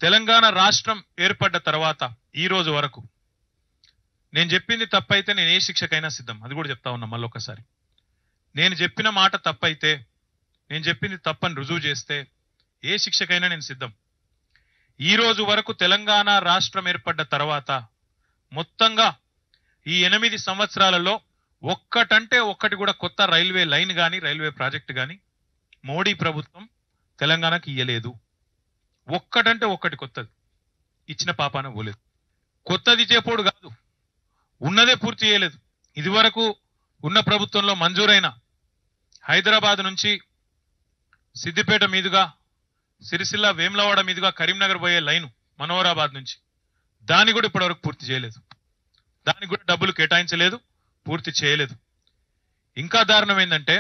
తెలంగాణ రాష్ట్రం ఏర్పడ్డ తర్వాత ఈ రోజు వరకు నేను చెప్పింది తప్పైతే నేను ఏ శిక్షకైనా సిద్ధం అది కూడా చెప్తా ఉన్నా మళ్ళొకసారి నేను చెప్పిన మాట తప్పైతే నేను చెప్పింది తప్పని రుజువు చేస్తే ఏ శిక్షకైనా నేను సిద్ధం ఈ రోజు వరకు తెలంగాణ రాష్ట్రం ఏర్పడ్డ తర్వాత మొత్తంగా ఈ ఎనిమిది సంవత్సరాలలో ఒక్కటంటే ఒక్కటి కూడా కొత్త రైల్వే లైన్ గాని రైల్వే ప్రాజెక్ట్ గాని మోడీ ప్రభుత్వం తెలంగాణకి ఇయ్యలేదు ఒక్కటంటే ఒక్కటి కొత్తది ఇచ్చిన పాపాన పోలేదు కొత్తది చేపోడు కాదు ఉన్నదే పూర్తి చేయలేదు ఇదివరకు ఉన్న ప్రభుత్వంలో మంజూరైన హైదరాబాద్ నుంచి సిద్దిపేట మీదుగా సిరిసిల్ల వేములవాడ మీదుగా కరీంనగర్ పోయే లైను మనోహరాబాద్ నుంచి దాన్ని కూడా ఇప్పటివరకు పూర్తి చేయలేదు దానికి కూడా డబ్బులు కేటాయించలేదు పూర్తి చేయలేదు ఇంకా దారుణం ఏంటంటే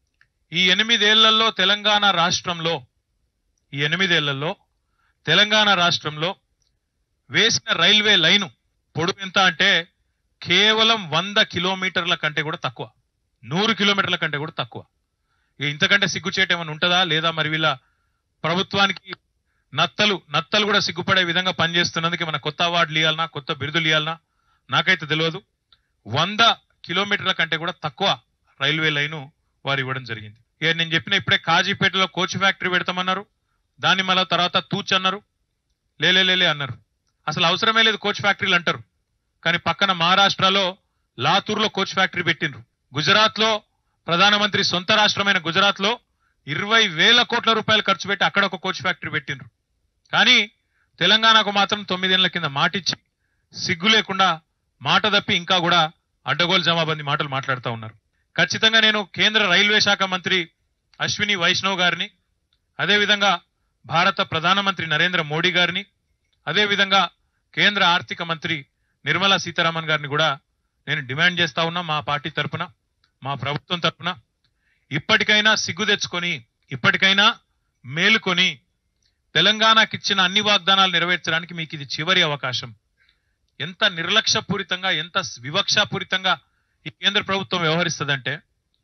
ఈ ఎనిమిదేళ్లలో తెలంగాణ రాష్ట్రంలో ఈ ఎనిమిదేళ్లలో తెలంగాణ రాష్ట్రంలో వేసిన రైల్వే లైను పొడుగు ఎంత అంటే కేవలం వంద కిలోమీటర్ల కంటే కూడా తక్కువ నూరు కిలోమీటర్ల కంటే కూడా తక్కువ ఇక ఇంతకంటే సిగ్గుచేట ఏమైనా ఉంటుందా లేదా మరి వీళ్ళ ప్రభుత్వానికి నత్తలు నత్తలు కూడా సిగ్గుపడే విధంగా పనిచేస్తున్నందుకు మన కొత్త అవార్డులు ఇవ్వాలన్నా కొత్త బిరుదులు ఇవ్వాలన్నా నాకైతే తెలియదు వంద కిలోమీటర్ల కంటే కూడా తక్కువ రైల్వే లైను వారు ఇవ్వడం జరిగింది ఇక నేను చెప్పిన ఇప్పుడే కాజీపేటలో కోచ్ ఫ్యాక్టరీ పెడతామన్నారు దాన్ని మళ్ళా తర్వాత తూచ్ అన్నారు లేలే లేలే అన్నారు అసలు అవసరమే లేదు కోచ్ ఫ్యాక్టరీలు అంటారు కానీ పక్కన మహారాష్ట్రలో లాతూర్లో కోచ్ ఫ్యాక్టరీ పెట్టిండ్రు గుజరాత్ లో ప్రధానమంత్రి సొంత రాష్ట్రమైన గుజరాత్ లో ఇరవై వేల కోట్ల రూపాయలు ఖర్చు పెట్టి అక్కడ ఒక కోచ్ ఫ్యాక్టరీ పెట్టిండ్రు కానీ తెలంగాణకు మాత్రం తొమ్మిదేళ్ల కింద మాటిచ్చి సిగ్గు లేకుండా మాట తప్పి ఇంకా కూడా అడ్డగోలు జమాబంది మాటలు మాట్లాడుతూ ఉన్నారు ఖచ్చితంగా నేను కేంద్ర రైల్వే శాఖ మంత్రి అశ్విని వైష్ణవ్ గారిని అదేవిధంగా భారత ప్రధానమంత్రి నరేంద్ర మోడీ గారిని అదేవిధంగా కేంద్ర ఆర్థిక మంత్రి నిర్మలా సీతారామన్ గారిని కూడా నేను డిమాండ్ చేస్తా ఉన్నా మా పార్టీ తరపున మా ప్రభుత్వం తరపున ఇప్పటికైనా సిగ్గు తెచ్చుకొని ఇప్పటికైనా మేలుకొని తెలంగాణకి ఇచ్చిన అన్ని వాగ్దానాలు నెరవేర్చడానికి మీకు ఇది చివరి అవకాశం ఎంత నిర్లక్ష్యపూరితంగా ఎంత వివక్షాపూరితంగా ఈ కేంద్ర ప్రభుత్వం వ్యవహరిస్తుందంటే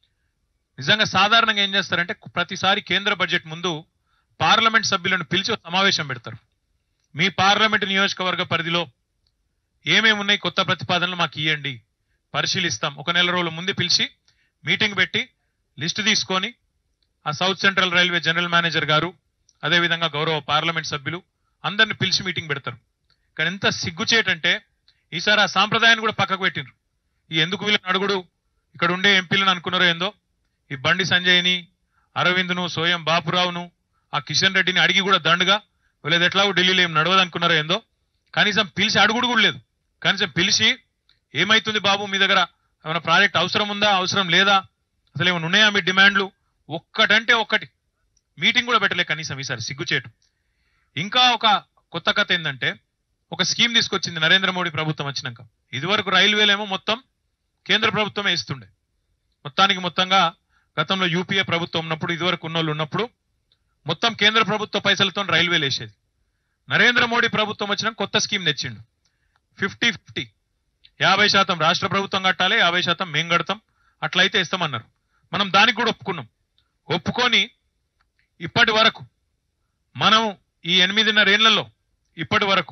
నిజంగా సాధారణంగా ఏం చేస్తారంటే ప్రతిసారి కేంద్ర బడ్జెట్ ముందు పార్లమెంట్ సభ్యులను పిలిచి ఒక సమావేశం పెడతారు మీ పార్లమెంట్ నియోజకవర్గ పరిధిలో ఏమేమి ఉన్నాయి కొత్త ప్రతిపాదనలు మాకు ఇవ్వండి పరిశీలిస్తాం ఒక నెల రోజుల ముందు పిలిచి మీటింగ్ పెట్టి లిస్టు తీసుకొని ఆ south central railway general manager గారు అదేవిధంగా గౌరవ పార్లమెంట్ సభ్యులు అందరిని పిలిచి మీటింగ్ పెడతారు కానీ ఎంత సిగ్గుచేటంటే ఈసారి ఆ సాంప్రదాయాన్ని కూడా పక్కకు పెట్టిండ్రు ఈ ఎందుకు వీళ్ళని అడుగుడు ఇక్కడ ఉండే ఎంపీలను అనుకున్నారో ఏందో ఈ బండి సంజయ్ని అరవింద్ను సోయం బాపురావును ఆ కిషన్ రెడ్డిని అడిగి కూడా దండుగా వీళ్ళది ఎట్లాగో ఢిల్లీలో ఏం నడవదు అనుకున్నారో ఏందో కనీసం పిలిచి అడుగుడు కూడా లేదు కనీసం పిలిచి ఏమైతుంది బాబు మీ దగ్గర ఏమైనా ప్రాజెక్ట్ అవసరం ఉందా అవసరం లేదా అసలు ఏమైనా ఉన్నాయా మీ డిమాండ్లు ఒక్కటంటే ఒక్కటి మీటింగ్ కూడా పెట్టలే కనీసం ఈసారి సిగ్గుచేటు ఇంకా ఒక కొత్త కథ ఏంటంటే ఒక స్కీమ్ తీసుకొచ్చింది నరేంద్ర మోడీ ప్రభుత్వం వచ్చినాక ఇదివరకు రైల్వేలేమో మొత్తం కేంద్ర ప్రభుత్వమే ఇస్తుండే మొత్తానికి మొత్తంగా గతంలో యూపీఏ ప్రభుత్వం ఉన్నప్పుడు ఇదివరకు ఉన్నోళ్ళు ఉన్నప్పుడు మొత్తం కేంద్ర ప్రభుత్వ పైసలతో రైల్వేలు వేసేది నరేంద్ర మోడీ ప్రభుత్వం వచ్చిన కొత్త స్కీమ్ తెచ్చిండు ఫిఫ్టీ ఫిఫ్టీ యాభై శాతం రాష్ట్ర ప్రభుత్వం కట్టాలి యాభై శాతం మేం కడతాం అట్లయితే ఇస్తామన్నారు మనం దానికి కూడా ఒప్పుకున్నాం ఒప్పుకొని ఇప్పటి వరకు మనం ఈ ఎనిమిదిన్నర ఏళ్లలో ఇప్పటి వరకు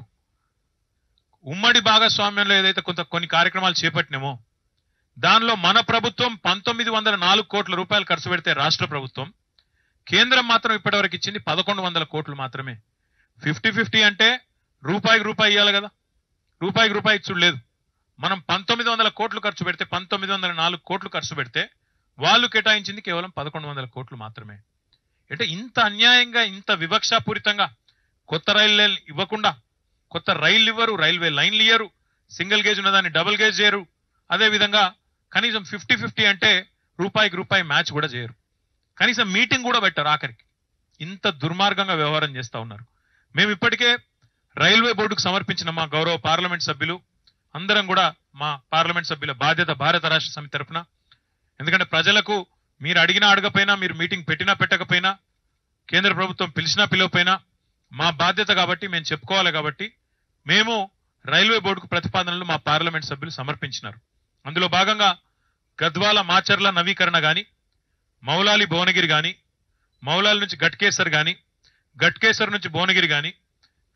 ఉమ్మడి భాగస్వామ్యంలో ఏదైతే కొంత కొన్ని కార్యక్రమాలు చేపట్టినామో దానిలో మన ప్రభుత్వం పంతొమ్మిది వందల నాలుగు కోట్ల రూపాయలు ఖర్చు పెడితే రాష్ట్ర ప్రభుత్వం కేంద్రం మాత్రం ఇప్పటివరకు ఇచ్చింది పదకొండు వందల కోట్లు మాత్రమే ఫిఫ్టీ ఫిఫ్టీ అంటే రూపాయికి రూపాయి ఇవ్వాలి కదా రూపాయికి రూపాయి ఇచ్చుడు లేదు మనం పంతొమ్మిది వందల కోట్లు ఖర్చు పెడితే పంతొమ్మిది వందల నాలుగు కోట్లు ఖర్చు పెడితే వాళ్ళు కేటాయించింది కేవలం పదకొండు వందల కోట్లు మాత్రమే అంటే ఇంత అన్యాయంగా ఇంత వివక్షాపూరితంగా కొత్త రైలు ఇవ్వకుండా కొత్త రైళ్లు ఇవ్వరు రైల్వే లైన్లు ఇయ్యరు సింగిల్ గేజ్ ఉన్నదాన్ని డబుల్ గేజ్ చేయరు అదే విధంగా కనీసం ఫిఫ్టీ ఫిఫ్టీ అంటే రూపాయికి రూపాయి మ్యాచ్ కూడా చేయరు కనీసం మీటింగ్ కూడా పెట్టారు ఆఖరికి ఇంత దుర్మార్గంగా వ్యవహారం చేస్తా ఉన్నారు మేము ఇప్పటికే రైల్వే బోర్డుకు సమర్పించిన మా గౌరవ పార్లమెంట్ సభ్యులు అందరం కూడా మా పార్లమెంట్ సభ్యుల బాధ్యత భారత రాష్ట్ర సమితి తరపున ఎందుకంటే ప్రజలకు మీరు అడిగినా అడగపోయినా మీరు మీటింగ్ పెట్టినా పెట్టకపోయినా కేంద్ర ప్రభుత్వం పిలిచినా పిలవపోయినా మా బాధ్యత కాబట్టి మేము చెప్పుకోవాలి కాబట్టి మేము రైల్వే బోర్డుకు ప్రతిపాదనలు మా పార్లమెంట్ సభ్యులు సమర్పించినారు అందులో భాగంగా గద్వాల మాచర్ల నవీకరణ గాని మౌలాలి భువనగిరి గాని మౌలాలి నుంచి గట్కేసర్ గాని గట్కేసర్ నుంచి భువనగిరి గాని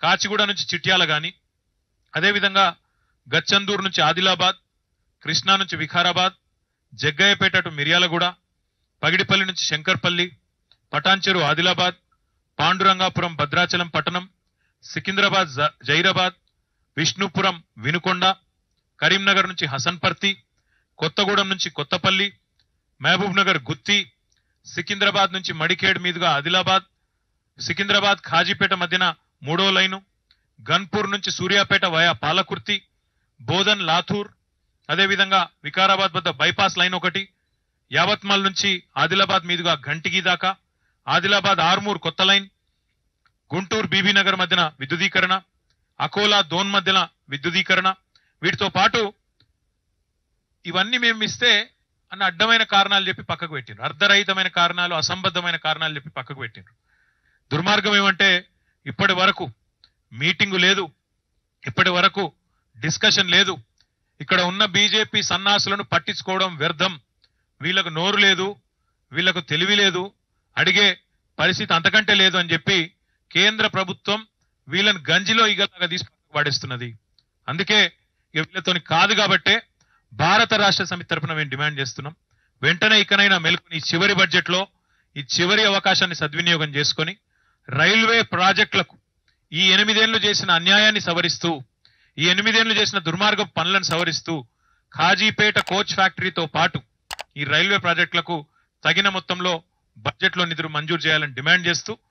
కాచిగూడ నుంచి చిట్యాల గాని అదేవిధంగా గచ్చందూరు నుంచి ఆదిలాబాద్ కృష్ణా నుంచి వికారాబాద్ జగ్గయ్యపేట టు మిర్యాలగూడ పగిడిపల్లి నుంచి శంకర్పల్లి పటాన్చెరు ఆదిలాబాద్ పాండురంగాపురం భద్రాచలం పట్టణం సికింద్రాబాద్ జ- జైరాబాద్ విష్ణుపురం వినుకొండ కరీంనగర్ నుంచి హసన్పర్తి కొత్తగూడెం నుంచి కొత్తపల్లి మహబూబ్ నగర్ గుత్తి సికింద్రాబాద్ నుంచి మడికేడ్ మీదుగా ఆదిలాబాద్ సికింద్రాబాద్ ఖాజీపేట మధ్యన మూడో లైను గన్పూర్ నుంచి సూర్యాపేట వయా పాలకుర్తి బోధన్ లాథూర్ అదేవిధంగా వికారాబాద్ వద్ద బైపాస్ లైన్ ఒకటి యావత్మల్ నుంచి ఆదిలాబాద్ మీదుగా ఘంటిగి దాకా ఆదిలాబాద్ ఆర్మూర్ కొత్త లైన్ గుంటూరు బీబీనగర్ మధ్యన విద్యుదీకరణ అకోలా దోన్ మధ్యన విద్యుదీకరణ వీటితో పాటు ఇవన్నీ మేము ఇస్తే అన్న అడ్డమైన కారణాలు చెప్పి పక్కకు పెట్టిండ్రు అర్ధరహితమైన కారణాలు అసంబద్ధమైన కారణాలు చెప్పి పక్కకు పెట్టిండ్రు దుర్మార్గం ఏమంటే ఇప్పటి వరకు మీటింగు లేదు ఇప్పటి వరకు డిస్కషన్ లేదు ఇక్కడ ఉన్న బీజేపీ సన్నాసులను పట్టించుకోవడం వ్యర్థం వీళ్ళకు నోరు లేదు వీళ్ళకు తెలివి లేదు అడిగే పరిస్థితి అంతకంటే లేదు అని చెప్పి కేంద్ర ప్రభుత్వం వీళ్ళని గంజిలో ఈగలాగా తీసి పక్కకు పడేస్తున్నది అందుకే ఇక వీళ్ళతోని కాదు కాబట్టే భారత రాష్ట్ర సమితి తరపున మేము డిమాండ్ చేస్తున్నాం వెంటనే ఇకనైనా మెలుకుని ఈ చివరి బడ్జెట్ లో ఈ చివరి అవకాశాన్ని సద్వినియోగం చేసుకొని రైల్వే ప్రాజెక్టులకు ఈ ఎనిమిదేళ్లు చేసిన అన్యాయాన్ని సవరిస్తూ ఈ ఎనిమిదేళ్లు చేసిన దుర్మార్గ పనులను సవరిస్తూ ఖాజీపేట కోచ్ ఫ్యాక్టరీతో పాటు ఈ రైల్వే ప్రాజెక్టులకు తగిన మొత్తంలో బడ్జెట్ లో నిధులు మంజూరు చేయాలని డిమాండ్ చేస్తూ